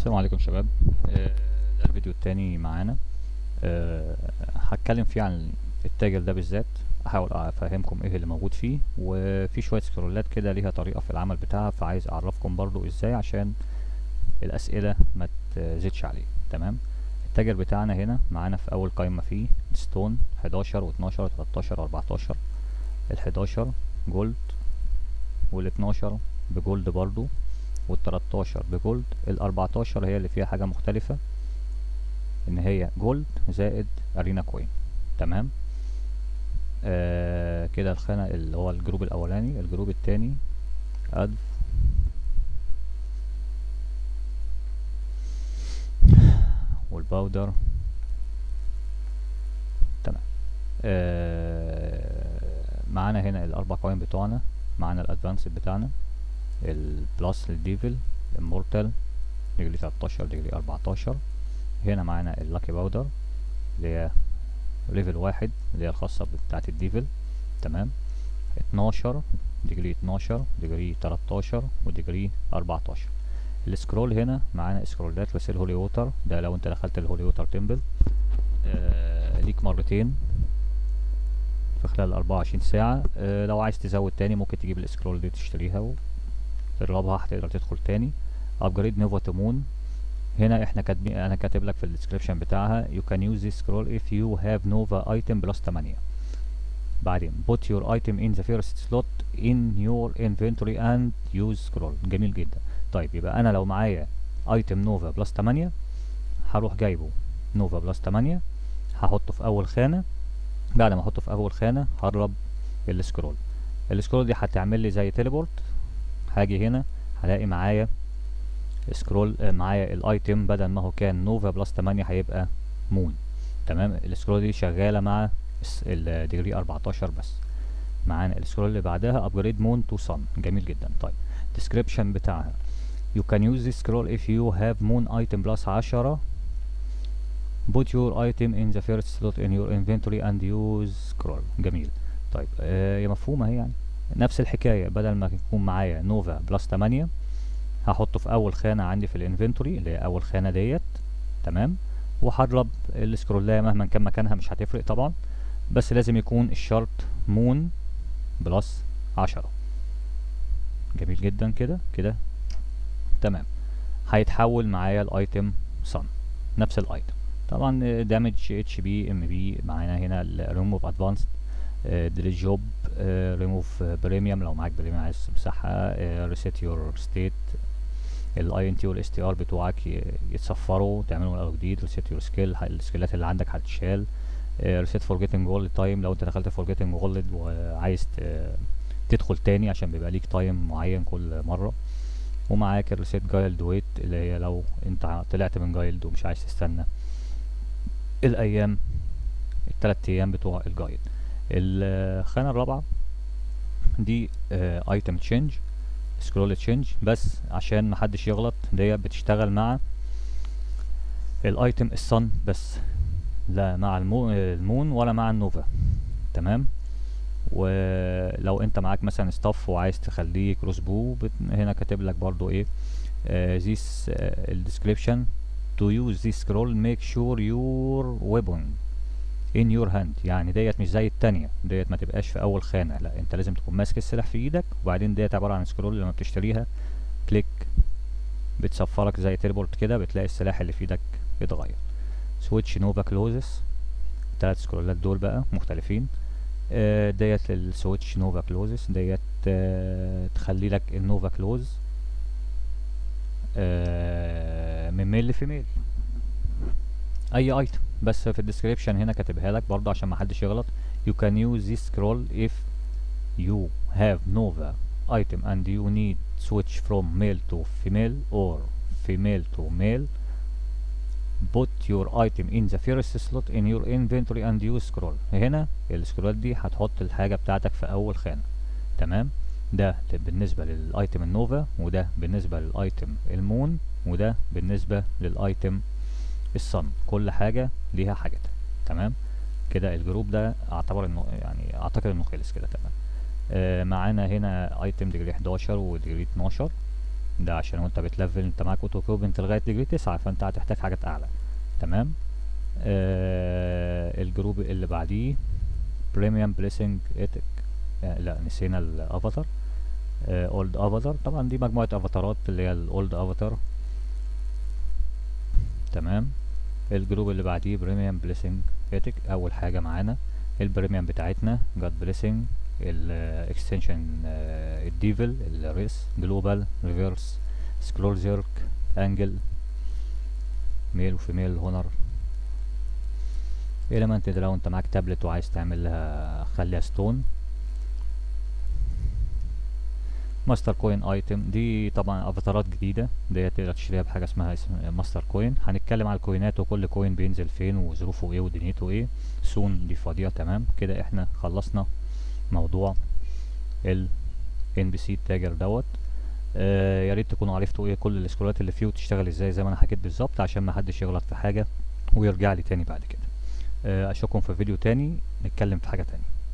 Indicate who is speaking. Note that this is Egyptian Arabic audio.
Speaker 1: السلام عليكم شباب آه، ده الفيديو التاني معانا آه، هتكلم فيه عن التاجر ده بالذات احاول افهمكم ايه اللي موجود فيه وفي شوية سكرولات كده ليها طريقة في العمل بتاعها فعايز اعرفكم برضو ازاي عشان الاسئلة ما تزيدش عليه تمام التاجر بتاعنا هنا معانا في اول قائمة فيه ستون 11 و12 و13 و14 ال 11 جولد وال 12 بجولد برضو وال 13 بجولد ال 14 هي اللي فيها حاجة مختلفة ان هي جولد زائد ارينا كوين تمام آه كده الخانة اللي هو الجروب الاولاني الجروب التاني ادف والباودر تمام آه معانا هنا الاربع قوائم بتوعنا معانا الادفانس بتاعنا البلس الديفل المورتال ديجري 13 ديجري 14 هنا معانا اللاكي باودر اللي هي ليفل واحد اللي هي الخاصة بتاعة الديفل تمام 12 ديجري 12 ديجري 13 وديجري 14 السكرول هنا معانا سكرولات بس الهولي ووتر ده لو انت دخلت الهولي ووتر تمبل آه ليك مرتين في خلال 24 ساعة آه لو عايز تزود تاني ممكن تجيب السكرول دي تشتريها وتجربها هتقدر تدخل تاني ابجريد نوفا تمون هنا احنا كاتبين انا كاتب لك في الديسكريبشن بتاعها you can use this scroll if you have nova item plus 8 بعدين put your item in the first slot in your inventory and use scroll جميل جدا طيب يبقى انا لو معايا item نوفا بلس 8 هروح جايبه نوفا بلس 8 هحطه في اول خانة بعد ما احطه في اول خانة هقرب السكرول السكرول دي هتعمل لي زي تيليبورت هاجي هنا هلاقي معايا سكرول معايا الايتم بدل ما هو كان نوفا بلس 8 هيبقى مون تمام السكرول دي شغاله مع الديجري 14 بس معانا السكرول اللي بعدها ابجريد مون تو صن جميل جدا طيب ديسكريبشن بتاعها you can use this scroll if you have moon item plus 10 put your item in the first slot in your inventory and use scroll جميل طيب آه هي مفهومه اهي يعني نفس الحكايه بدل ما يكون معايا نوفا بلس 8 هحطه في اول خانة عندي في الانفنتوري اللي هي اول خانة ديت تمام وهضرب السكرولاية مهما كان مكانها مش هتفرق طبعا بس لازم يكون الشرط مون بلس عشرة جميل جدا كده كده تمام هيتحول معايا الايتم صن نفس الايتم طبعا دامج اتش بي ام بي معانا هنا الريموف ادفانسد ديليت جوب ريموف بريميوم لو معاك بريميوم عايز تمسحها ريسيت يور ستيت الاي ان تي والاس تي ار بتوعك يتصفروا تعملوا من اول جديد ريسيت يور سكيل السكيلات اللي عندك هتتشال ريسيت فورجيتنج جولد تايم لو انت دخلت فورجيتنج جولد وعايز تدخل تاني عشان بيبقى ليك تايم معين كل مره ومعاك الريسيت جايلد ويت اللي هي لو انت طلعت من جايلد ومش عايز تستنى الايام التلات ايام بتوع الجايد الخانة الرابعة دي ايتم تشينج سكرول تشينج بس عشان محدش يغلط دي بتشتغل مع الايتم الصن بس لا مع المو المون ولا مع النوفا تمام ولو انت معاك مثلا ستاف وعايز تخليه كروس بو هنا كاتب لك برضو ايه this الديسكريبشن to use this scroll make sure your weapon in your hand يعني ديت مش زي التانية ديت ما تبقاش في اول خانة لا انت لازم تكون ماسك السلاح في ايدك وبعدين ديت عبارة عن سكرول لما بتشتريها كليك بتصفرك زي تيلبورت كده بتلاقي السلاح اللي في ايدك اتغير سويتش نوفا كلوزس التلات سكرولات دول بقى مختلفين آه ديت السويتش نوفا كلوزس ديت آه تخلي لك النوفا كلوز آه من ميل لفيميل اي ايتم بس في الديسكريبشن هنا كاتبها لك برضه عشان ما حدش يغلط you can use this scroll if you have nova item and you need switch from male to female or female to male put your item in the first slot in your inventory and use scroll هنا السكرولات دي هتحط الحاجة بتاعتك في اول خانة تمام ده بالنسبة للايتم النوفا وده بالنسبة للايتم المون وده بالنسبة للايتم الصن كل حاجة ليها حاجتها تمام كده الجروب ده اعتبر انه يعني اعتقد انه خلص كده تمام آه معانا هنا ايتم ديجري 11 وديجري 12 ده عشان وانت بتلفل انت معاك اوتو كوب انت لغايه ديجري تسعة فانت هتحتاج حاجات اعلى تمام آه الجروب اللي بعديه بريميوم بليسنج ايتك آه لا نسينا الافاتار اولد افاتار طبعا دي مجموعه افاتارات اللي هي الاولد افاتار تمام الجروب اللي بعديه بريميوم بليسنج ايتك اول حاجه معانا البريميوم بتاعتنا جاد بليسنج الاكستنشن الديفل الريس جلوبال ريفيرس سكرول زيرك انجل ميل وفيميل هونر element ده لو انت معاك تابلت وعايز تعمل لها خليها ستون ماستر كوين ايتم دي طبعا افاتارات جديده ديت تقدر تشتريها بحاجه اسمها اسم ماستر كوين هنتكلم على الكوينات وكل كوين بينزل فين وظروفه ايه ودنيته ايه سون دي فاضيه تمام كده احنا خلصنا موضوع ال ان بي سي التاجر دوت آه يا ريت تكونوا عرفتوا ايه كل السكرولات اللي فيه وتشتغل ازاي زي ما انا حكيت بالظبط عشان ما حدش يغلط في حاجه ويرجع لي تاني بعد كده آه اشوفكم في فيديو تاني نتكلم في حاجه تانية